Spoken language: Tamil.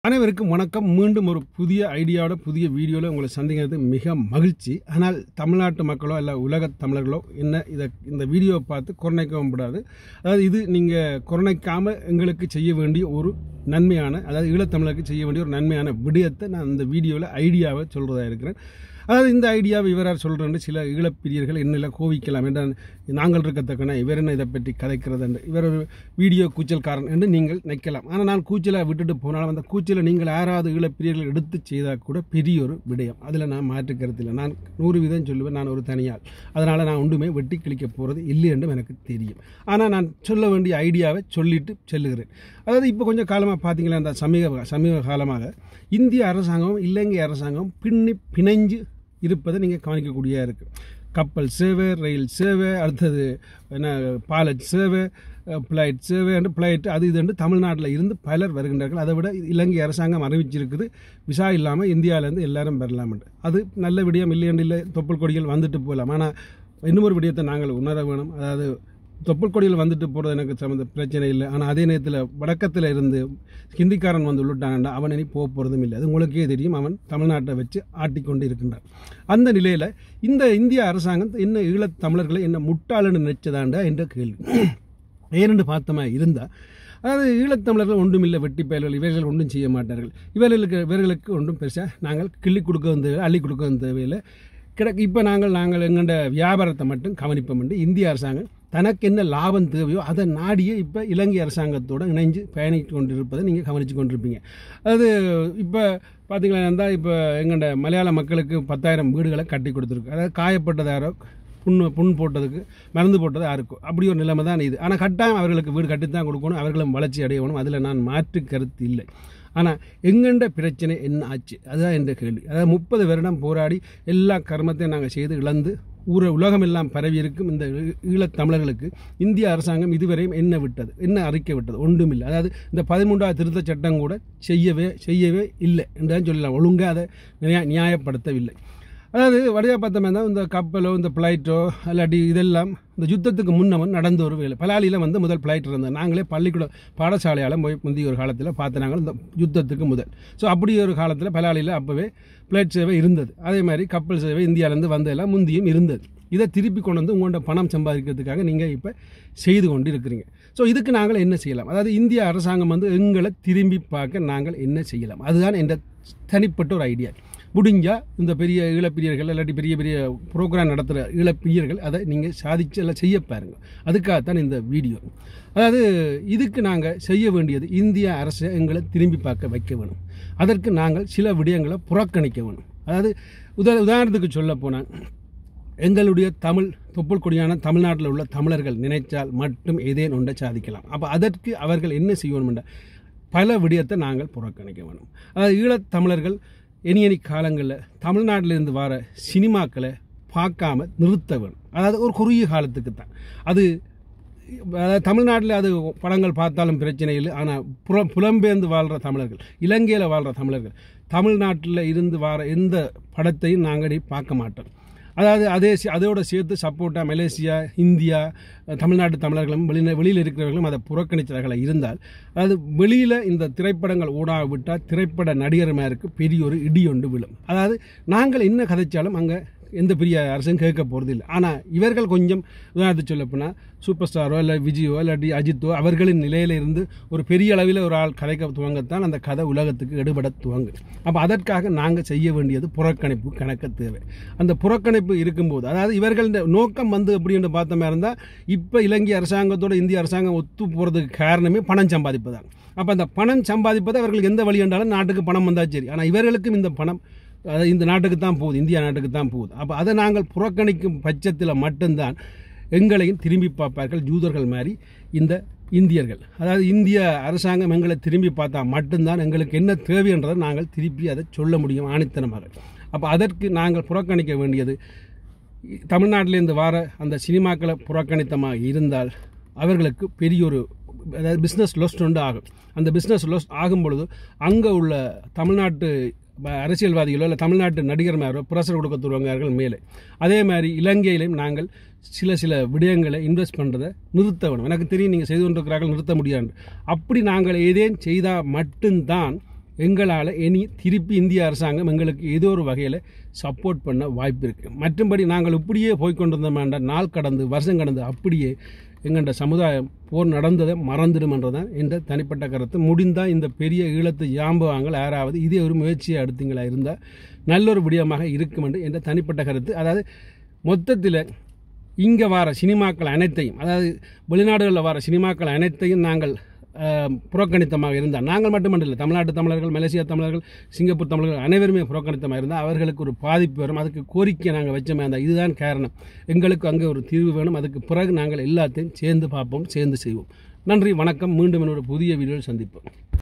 அனைவருக்கும் வணக்கம் மீண்டும் ஒரு புதிய ஐடியாவோட புதிய வீடியோவில் உங்களை சந்திக்கிறது மிக மகிழ்ச்சி ஆனால் தமிழ்நாட்டு மக்களோ இல்லை உலக தமிழர்களோ என்ன இதை இந்த வீடியோவை பார்த்து கொரோனைக்கவும் கூடாது அதாவது இது நீங்கள் கொரோனைக்காமல் எங்களுக்கு செய்ய வேண்டிய ஒரு நன்மையான அதாவது ஈழத்தமிழருக்கு செய்ய வேண்டிய ஒரு நன்மையான விடயத்தை நான் இந்த வீடியோவில் ஐடியாவை சொல்கிறதா இருக்கிறேன் அதாவது இந்த ஐடியாவை இவரார் சொல்கிறேன்னு சில ஈழப்பிரியர்கள் என்னில் கோவிக்கலாம் என்ற நாங்கள் இருக்கத்தக்கன இவர் என்ன இதை பற்றி கதைக்கிறது என்று இவர் ஒரு வீடியோ கூச்சல்காரன் என்று நீங்கள் நினைக்கலாம் ஆனால் நான் கூச்சலை விட்டுட்டு போனாலும் அந்த கூச்சலை நீங்கள் யாராவது ஈழப்பிரியர்கள் எடுத்து செய்தால் கூட பெரிய ஒரு விடயம் அதில் நான் மாற்று கருத்தில்லை நான் நூறு வீதம் சொல்லுவேன் நான் ஒரு தனியாள் அதனால் நான் ஒன்றுமே வெட்டி கிழிக்க போகிறது இல்லை என்றும் எனக்கு தெரியும் ஆனால் நான் சொல்ல வேண்டிய ஐடியாவை சொல்லிட்டு செல்லுகிறேன் அதாவது இப்போ கொஞ்சம் காலமாக பார்த்தீங்களா அந்த சமீப சமீப காலமாக இந்திய அரசாங்கம் இலங்கை அரசாங்கம் பின்னி பிணைஞ்சு இருப்பதை நீங்கள் கவனிக்கக்கூடியதாக இருக்குது கப்பல் சேவை ரயில் சேவை அடுத்தது என்ன பாலட் சேவை ஃப்ளைட் சேவை என்று ஃப்ளைட் அது இது என்று தமிழ்நாட்டில் இருந்து பலர் வருகின்றார்கள் அதை விட இலங்கை அரசாங்கம் அறிவிச்சிருக்குது விசா இல்லாமல் இந்தியாவிலேருந்து எல்லாரும் வரலாம் அது நல்ல விடயம் இல்லையென்று இல்லை தொப்புள் கொடிகள் வந்துட்டு போகலாம் ஆனால் இன்னொரு விடயத்தை நாங்கள் உணர வேணும் அதாவது தொப்புள் கொடியில் வந்துட்டு போகிறது எனக்கு சம்மந்த பிரச்சனை இல்லை ஆனால் அதே நேரத்தில் வடக்கத்தில் இருந்து ஹிந்திக்காரன் வந்து உள்ளிட்டாங்கன்னா அவன் இனி போக போகிறதும் இல்லை அது உங்களுக்கே தெரியும் அவன் தமிழ்நாட்டை வச்சு ஆட்டிக்கொண்டு இருக்கின்றான் அந்த நிலையில் இந்த இந்திய அரசாங்கம் என்ன ஈழத் தமிழர்களை என்ன முட்டாளன்னு நினைச்சதாண்டா என்ற கேள்வி ஏனென்று பார்த்தமா இருந்தால் அதாவது ஈழத்தமிழர்கள் ஒன்றும் இல்லை வெட்டி பயல்கள் இவர்கள் ஒன்றும் செய்ய மாட்டார்கள் இவர்களுக்கு இவர்களுக்கு ஒன்றும் பெருசாக நாங்கள் கிள்ளி கொடுக்க வந்து அள்ளி கொடுக்க வந்து தேவையில்லை கிடக்கு இப்போ நாங்கள் நாங்கள் எங்கள்ட வியாபாரத்தை மட்டும் கவனிப்போம் என்று இந்திய அரசாங்கம் தனக்கு என்ன லாபம் தேவையோ அதை நாடியே இப்போ இலங்கை அரசாங்கத்தோடு இணைஞ்சு பயணித்து கொண்டிருப்பதை நீங்கள் கவனித்து கொண்டிருப்பீங்க அது இப்போ பார்த்தீங்களா இருந்தால் இப்போ எங்கள்ட மலையாள மக்களுக்கு பத்தாயிரம் வீடுகளை கட்டி கொடுத்துருக்கு அதாவது காயப்பட்டது யாரோ புண்ணு புண் போட்டதுக்கு மருந்து போட்டது யாருக்கும் அப்படி ஒரு நிலைமை தான் இது ஆனால் கட்டாயம் அவர்களுக்கு வீடு கட்டித்தான் கொடுக்கணும் அவர்களும் வளர்ச்சி அடையணும் அதில் நான் மாற்று கருத்து இல்லை ஆனால் எங்கண்ட பிரச்சனை என்ன ஆச்சு அதுதான் என்ற கேள்வி அதாவது முப்பது வருடம் போராடி எல்லா கர்மத்தையும் நாங்கள் செய்து இழந்து ஊர உலகமெல்லாம் பரவி இருக்கும் இந்த ஈழத் தமிழர்களுக்கு இந்திய அரசாங்கம் இதுவரையும் என்ன விட்டது என்ன அறிக்கை விட்டது ஒன்றுமில்லை அதாவது இந்த பதிமூன்றாவது திருத்த சட்டம் கூட செய்யவே செய்யவே இல்லை என்றுதான் சொல்லலாம் ஒழுங்காக அதை நியாய நியாயப்படுத்தவில்லை அதாவது வடிவா பார்த்தோம்னா தான் இந்த கப்பலோ இந்த ஃப்ளைட்டோ இல்லாட்டி இதெல்லாம் இந்த யுத்தத்துக்கு முன்னவன் நடந்த ஒரு வேலை பலாலியில் வந்து முதல் ஃப்ளைட் இருந்தது நாங்களே பள்ளிக்கூட பாடசாலையால் போய் முந்தைய ஒரு காலத்தில் பார்த்து நாங்கள் இந்த யுத்தத்துக்கு முதல் ஸோ அப்படி ஒரு காலத்தில் பலாலியில் அப்போவே ஃப்ளைட் சேவை இருந்தது அதே மாதிரி கப்பல் சேவை இந்தியாவிலேருந்து வந்ததெல்லாம் முந்தியும் இருந்தது இதை திருப்பி கொண்டு வந்து உங்கள்கிட்ட பணம் சம்பாதிக்கிறதுக்காக நீங்கள் இப்போ செய்து கொண்டு இருக்கிறீங்க ஸோ இதுக்கு நாங்கள் என்ன செய்யலாம் அதாவது இந்திய அரசாங்கம் வந்து எங்களை திரும்பி பார்க்க நாங்கள் என்ன செய்யலாம் அதுதான் என்ற தனிப்பட்ட ஒரு ஐடியா முடிஞ்சால் இந்த பெரிய ஈழப்பிரியர்கள் இல்லாட்டி பெரிய பெரிய ப்ரோக்ராம் நடத்துகிற ஈழப்பிரியர்கள் அதை நீங்கள் சாதிச்சு எல்லாம் செய்ய பாருங்கள் அதுக்காகத்தான் இந்த வீடியோ அதாவது இதுக்கு நாங்கள் செய்ய வேண்டியது இந்திய அரசை எங்களை திரும்பி பார்க்க வைக்க வேணும் அதற்கு நாங்கள் சில விடயங்களை புறக்கணிக்க வேணும் அதாவது உதா உதாரணத்துக்கு சொல்ல போனால் எங்களுடைய தமிழ் தொப்புள் கொடியான தமிழ்நாட்டில் உள்ள தமிழர்கள் நினைத்தால் மட்டும் ஏதேன் ஒன்றை சாதிக்கலாம் அப்போ அதற்கு அவர்கள் என்ன செய்யணும் என்ற பல விடயத்தை நாங்கள் புறக்கணிக்க வேணும் அதாவது ஈழத் தமிழர்கள் இனி இனி காலங்களில் தமிழ்நாட்டிலிருந்து வர சினிமாக்களை பார்க்காம நிறுத்த வேணும் அதாவது ஒரு குறுகிய காலத்துக்கு தான் அது அதாவது தமிழ்நாட்டில் அது படங்கள் பார்த்தாலும் பிரச்சனை இல்லை ஆனால் புல புலம்பெயர்ந்து வாழ்கிற தமிழர்கள் இலங்கையில் வாழ்கிற தமிழர்கள் தமிழ்நாட்டில் இருந்து வர எந்த படத்தையும் நாங்கள் பார்க்க மாட்டோம் அதாவது அதே அதோட சேர்த்து சப்போர்ட்டாக மலேசியா இந்தியா தமிழ்நாட்டு தமிழர்களும் வெளியில் வெளியில் இருக்கிறவர்களும் அதை புறக்கணித்தவர்களை இருந்தால் அதாவது வெளியில் இந்த திரைப்படங்கள் ஊடாக விட்டால் திரைப்பட நடிகர்மாருக்கு பெரிய ஒரு இடி ஒன்று விழும் அதாவது நாங்கள் என்ன கதைச்சாலும் அங்கே எந்த பெரிய அரசும் கேட்க போகிறது இல்லை ஆனால் இவர்கள் கொஞ்சம் உதாரணத்துக்கு சொல்லப்போனால் சூப்பர் ஸ்டாரோ இல்லை விஜயோ இல்லாட்டி அஜித்தோ அவர்களின் நிலையில் இருந்து ஒரு பெரிய அளவில் ஒரு ஆள் கதைக்க துவங்கத்தான் அந்த கதை உலகத்துக்கு எடுபட துவங்கு அப்போ அதற்காக நாங்கள் செய்ய வேண்டியது புறக்கணிப்பு கணக்க தேவை அந்த புறக்கணிப்பு இருக்கும்போது அதாவது இவர்கள நோக்கம் வந்து அப்படின்னு பார்த்தோமே இருந்தால் இப்போ இலங்கை அரசாங்கத்தோட இந்திய அரசாங்கம் ஒத்து போகிறதுக்கு காரணமே பணம் சம்பாதிப்பதான் அப்போ அந்த பணம் சம்பாதிப்பது அவர்களுக்கு எந்த வழி என்றாலும் நாட்டுக்கு பணம் வந்தால் சரி ஆனால் இவர்களுக்கும் இந்த பணம் அது இந்த நாட்டுக்கு தான் போகுது இந்தியா நாட்டுக்கு தான் போகுது அப்போ அதை நாங்கள் புறக்கணிக்கும் பட்சத்தில் மட்டும்தான் எங்களையும் திரும்பி பார்ப்பார்கள் ஜூதர்கள் மாதிரி இந்த இந்தியர்கள் அதாவது இந்திய அரசாங்கம் எங்களை திரும்பி பார்த்தா மட்டும்தான் எங்களுக்கு என்ன தேவைன்றதை நாங்கள் திருப்பி அதை சொல்ல முடியும் ஆணித்தனமாக அப்போ அதற்கு நாங்கள் புறக்கணிக்க வேண்டியது தமிழ்நாட்டிலேருந்து வர அந்த சினிமாக்களை புறக்கணித்தமாக இருந்தால் அவர்களுக்கு பெரிய ஒரு அதாவது பிஸ்னஸ் லொஸ்ட் ஒன்று ஆகும் அந்த பிஸ்னஸ் லொஸ்ட் ஆகும் பொழுது அங்கே உள்ள தமிழ்நாட்டு அரசியல்வாதிகளோ இல்லை தமிழ்நாட்டு நடிகர்மாரோ பிரசர் கொடுக்க தருவாங்க மேலே அதே மாதிரி இலங்கையிலையும் நாங்கள் சில சில விடயங்களை இன்வெஸ்ட் பண்ணுறதை நிறுத்த வேணும் எனக்கு தெரியும் நீங்கள் செய்து கொண்டிருக்கிறார்கள் நிறுத்த முடியாது அப்படி நாங்கள் ஏதேன் செய்தால் மட்டும்தான் எங்களால் இனி திருப்பி இந்திய அரசாங்கம் எங்களுக்கு ஏதோ ஒரு வகையில் சப்போர்ட் பண்ண வாய்ப்பு இருக்குது மற்றும்படி நாங்கள் இப்படியே போய்கொண்டிருந்தோம்ன்ற நாள் கடந்து வருஷம் கடந்து அப்படியே எங்கள்ட சமுதாயம் போர் நடந்ததை மறந்துடுமன்றதான் என்ற தனிப்பட்ட கருத்து முடிந்தால் இந்த பெரிய ஈழத்து யாம்புவாங்கள் யாராவது இதே ஒரு முயற்சியை எடுத்தீங்களா இருந்தால் நல்ல ஒரு விடயமாக இருக்கும் என்று என்ற தனிப்பட்ட கருத்து அதாவது மொத்தத்தில் இங்கே வர சினிமாக்கள் அனைத்தையும் அதாவது வெளிநாடுகளில் வர சினிமாக்கள் அனைத்தையும் நாங்கள் அஹ், புறக்கணித்தமாக இருந்தால் நாங்கள் மட்டுமல்ல தமிழ்நாட்டு தமிழர்கள் மலேசியா தமிழர்கள் சிங்கப்பூர் தமிழர்கள் அனைவருமே புறக்கணித்தமாக இருந்தால் அவர்களுக்கு ஒரு பாதிப்பு வரும் அதுக்கு கோரிக்கை நாங்கள் வச்சோமே அந்த இதுதான் காரணம் எங்களுக்கு அங்கே ஒரு தீர்வு வேணும் அதுக்கு பிறகு நாங்கள் எல்லாத்தையும் சேர்ந்து பார்ப்போம் சேர்ந்து செய்வோம் நன்றி வணக்கம் மீண்டும் என்னோட புதிய வீடியோவில் சந்திப்போம்